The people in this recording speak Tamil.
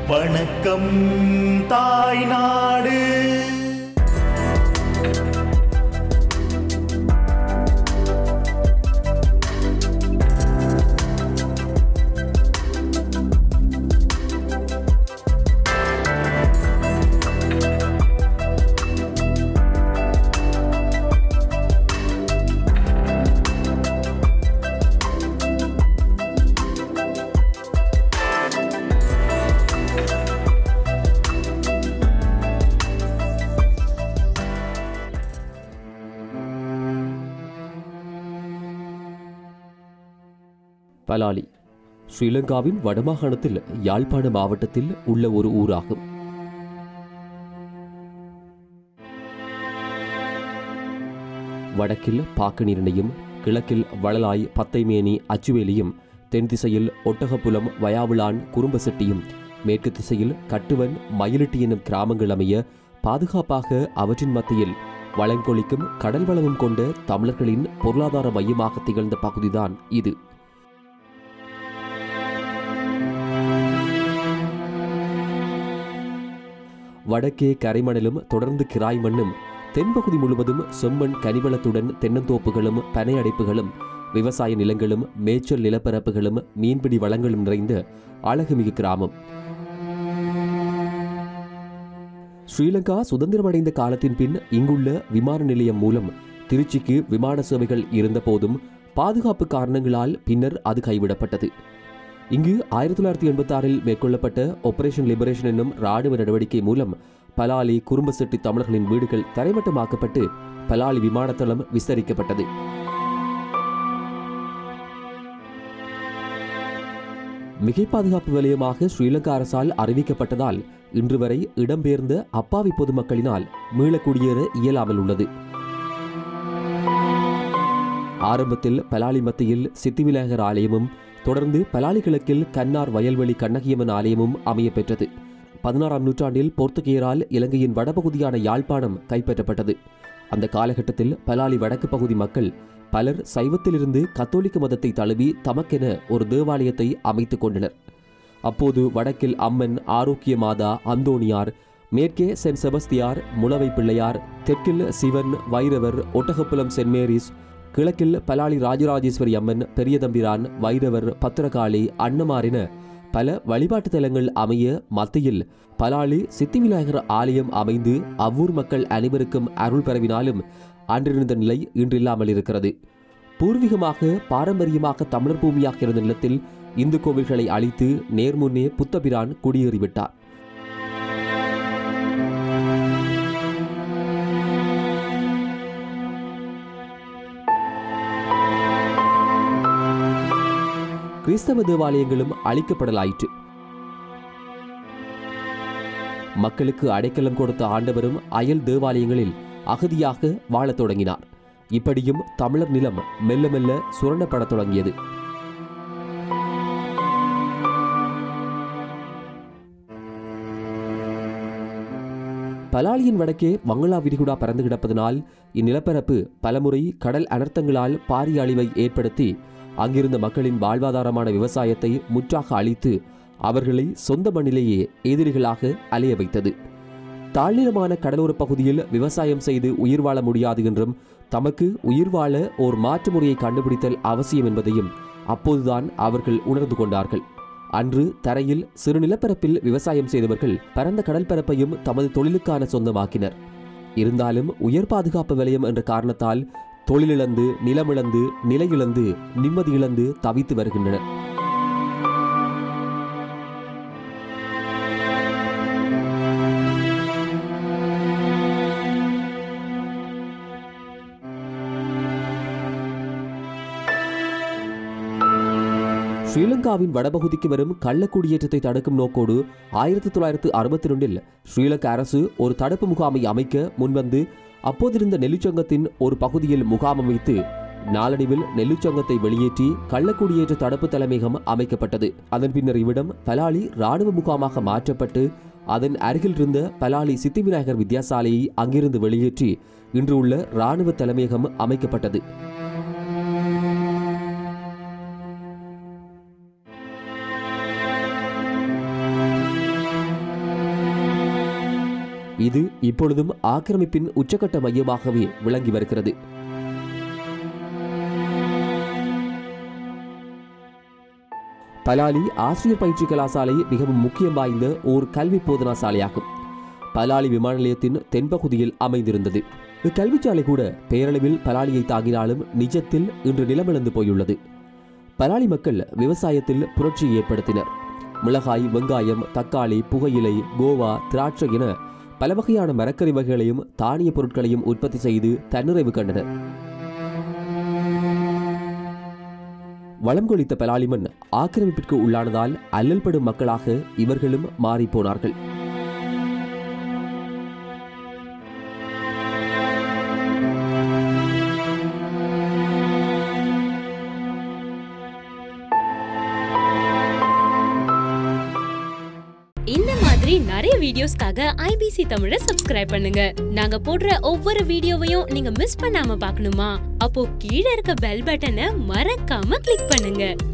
வணக்கம் தாய் நாடு பலாலி ஸ்ரீலங்காவின் வடமாகாணத்தில் யாழ்ப்பாண மாவட்டத்தில் உள்ள ஒரு ஊராகும் வடக்கில் பாக்கநீரனையும் கிழக்கில் வளலாய் பத்தைமேனி அச்சுவேலியும் தென் திசையில் ஒட்டகப்புலம் வயாவிளான் குறும்பசெட்டியும் மேற்கு திசையில் கட்டுவன் மயிலிட்டி எனும் கிராமங்கள் அமைய பாதுகாப்பாக அவற்றின் மத்தியில் வளங்கொழிக்கும் கடல் வளமும் கொண்ட தமிழர்களின் பொருளாதார மையமாக திகழ்ந்த பகுதிதான் இது வடக்கே கரைமணலும் தொடர்ந்து கிராய் மண்ணும் தென்பகுதி முழுவதும் செம்மண் கனிவளத்துடன் தென்னந்தோப்புகளும் பனை அடைப்புகளும் விவசாய நிலங்களும் மேய்ச்சல் நிலப்பரப்புகளும் மீன்பிடி வளங்களும் நிறைந்த அழகுமிகு கிராமம் ஸ்ரீலங்கா சுதந்திரமடைந்த காலத்தின் பின் இங்குள்ள விமான நிலையம் மூலம் திருச்சிக்கு விமான சேவைகள் இருந்தபோதும் பாதுகாப்பு காரணங்களால் பின்னர் அது கைவிடப்பட்டது இங்கு ஆயிரத்தி தொள்ளாயிரத்தி எண்பத்தி ஆறில் மேற்கொள்ளப்பட்ட ஆபரேஷன் லிபரேஷன் என்னும் ராணுவ நடவடிக்கை மூலம் பலாலி குறும்பசெட்டி தமிழர்களின் வீடுகள் தரைமட்டமாக்கப்பட்டு பலாலி விமானத்தளம் விஸ்தரிக்கப்பட்டது மிகை பாதுகாப்பு வலயமாக ஸ்ரீலங்கா அரசால் அறிவிக்கப்பட்டதால் இன்று வரை இடம்பெயர்ந்த அப்பாவி பொதுமக்களினால் மீளக்குடியேற இயலாமல் உள்ளது ஆரம்பத்தில் பலாலி மத்தியில் சித்திவிநாயகர் ஆலயமும் தொடர்ந்து பலாலி கிழக்கில் கன்னார் வயல்வெளி கண்ணகியம்மன் ஆலயமும் அமைய பெற்றது பதினாறாம் நூற்றாண்டில் போர்த்துகேயரால் இலங்கையின் வடபகுதியான யாழ்ப்பாணம் கைப்பற்றப்பட்டது அந்த காலகட்டத்தில் பலாலி வடக்கு பகுதி மக்கள் பலர் சைவத்திலிருந்து கத்தோலிக்க மதத்தை தழுவி தமக்கென ஒரு தேவாலயத்தை அமைத்துக் கொண்டனர் அப்போது வடக்கில் அம்மன் ஆரோக்கிய மாதா அந்தோணியார் மேற்கே சென்ட் செபஸ்தியார் முளவை பிள்ளையார் தெற்கில் சிவன் வைரவர் ஒட்டகப்புலம் சென்ட் மேரிஸ் கிழக்கில் பலாலி ராஜராஜேஸ்வரி அம்மன் பெரியதம்பிரான் வைரவர் பத்திரகாளி அன்னமாரின பல வழிபாட்டு தலங்கள் அமைய மத்தியில் பலாலி சித்திவிநாயகர் ஆலயம் அமைந்து அவ்வூர் மக்கள் அனைவருக்கும் அருள் பரவினாலும் அன்றிருந்த நிலை இன்றில்லாமல் இருக்கிறது பூர்வீகமாக பாரம்பரியமாக தமிழர் பூமியாக இருந்த நிலத்தில் இந்து கோவில்களை அழித்து நேர்முன்னே புத்தபிரான் குடியேறிவிட்டார் கிறிஸ்தவ தேவாலயங்களும் அழிக்கப்படலாயிற்று மக்களுக்கு அடைக்கலம் கொடுத்த ஆண்டவரும் அயல் தேவாலயங்களில் அகதியாக வாழத் தொடங்கினார் இப்படியும் தமிழர் நிலம் மெல்ல மெல்ல சுரண்டப்படத் தொடங்கியது பலாலியின் வடக்கே வங்களா விரிகுடா பறந்து கிடப்பதனால் இந்நிலப்பரப்பு பலமுறை கடல் அனர்த்தங்களால் பாரிய அழிவை ஏற்படுத்தி அங்கிருந்த மக்களின் வாழ்வாதாரமான விவசாயத்தை முற்றாக அழித்து அவர்களை சொந்த மண்ணிலேயே எதிரிகளாக அலைய வைத்தது தாழ்நிலமான கடலோர பகுதியில் விவசாயம் செய்து உயிர் வாழ முடியாது என்றும் தமக்கு உயிர் வாழ ஓர் மாற்று முறையை கண்டுபிடித்தல் அவசியம் என்பதையும் அப்போதுதான் அவர்கள் உணர்ந்து கொண்டார்கள் அன்று தரையில் சிறு நிலப்பரப்பில் விவசாயம் செய்தவர்கள் பரந்த கடல் பரப்பையும் தமது தொழிலுக்கான சொந்தமாக்கினர் இருந்தாலும் உயர் பாதுகாப்பு வலயம் என்ற காரணத்தால் தொழிலிழந்து நிலமிழந்து நிலை இழந்து நிம்மதி இழந்து தவித்து வருகின்றனர் ஸ்ரீலங்காவின் வடபகுதிக்கு வரும் கள்ளக்குடியேற்றத்தை தடுக்கும் நோக்கோடு ஆயிரத்தி தொள்ளாயிரத்து அறுபத்தி ரெண்டில் ஸ்ரீலங்கா அரசு ஒரு தடுப்பு முகாமை அமைக்க முன்வந்து அப்போதிருந்த நெல்லுச்சங்கத்தின் ஒரு பகுதியில் முகாம் அமைத்து நாளடைவில் நெல்லுச்சங்கத்தை வெளியேற்றி கள்ளக்குடியேற்ற தடுப்பு தலைமையகம் அமைக்கப்பட்டது அதன் பின்னர் இவ்விடம் பலாலி ராணுவ முகாமாக மாற்றப்பட்டு அதன் அருகில் இருந்த பலாலி சித்திவிநாயகர் வித்தியாசாலையை அங்கிருந்து வெளியேற்றி இன்று உள்ள ராணுவ தலைமையகம் அமைக்கப்பட்டது இது இப்பொழுதும் ஆக்கிரமிப்பின் உச்சக்கட்ட மையமாகவே விளங்கி வருகிறது பலாலி ஆசிரியர் பயிற்சி கலாசாலை மிகவும் முக்கியம் வாய்ந்த ஓர் கல்வி போதனா சாலையாகும் பலாலி விமான நிலையத்தின் தென்பகுதியில் அமைந்திருந்தது இக்கல்விச்சாலை கூட பெயரளவில் பலாலியை தாங்கினாலும் நிஜத்தில் இன்று நிலமிழந்து போயுள்ளது பலாலி மக்கள் விவசாயத்தில் புரட்சி ஏற்படுத்தினர் மிளகாய் வெங்காயம் தக்காளி புகையிலை கோவா திராட்சை என பல வகையான மரக்கறி வகைகளையும் தானிய பொருட்களையும் உற்பத்தி செய்து தன்னிறைவு கண்டனர் வளம் கொளித்த பலாலிமன் ஆக்கிரமிப்பிற்கு உள்ளானதால் அல்லல்படும் மக்களாக இவர்களும் மாறிப்போனார்கள் இந்த மாதிரி நிறைய வீடியோஸ்க்காக ஐபிசி தமிழை சப்ஸ்கிரைப் பண்ணுங்க நாங்க போடுற ஒவ்வொரு வீடியோவையும் நீங்க மிஸ் பண்ணாம பார்க்கணுமா அப்போ கீழே இருக்க பெல் பட்டனை மறக்காம கிளிக் பண்ணுங்க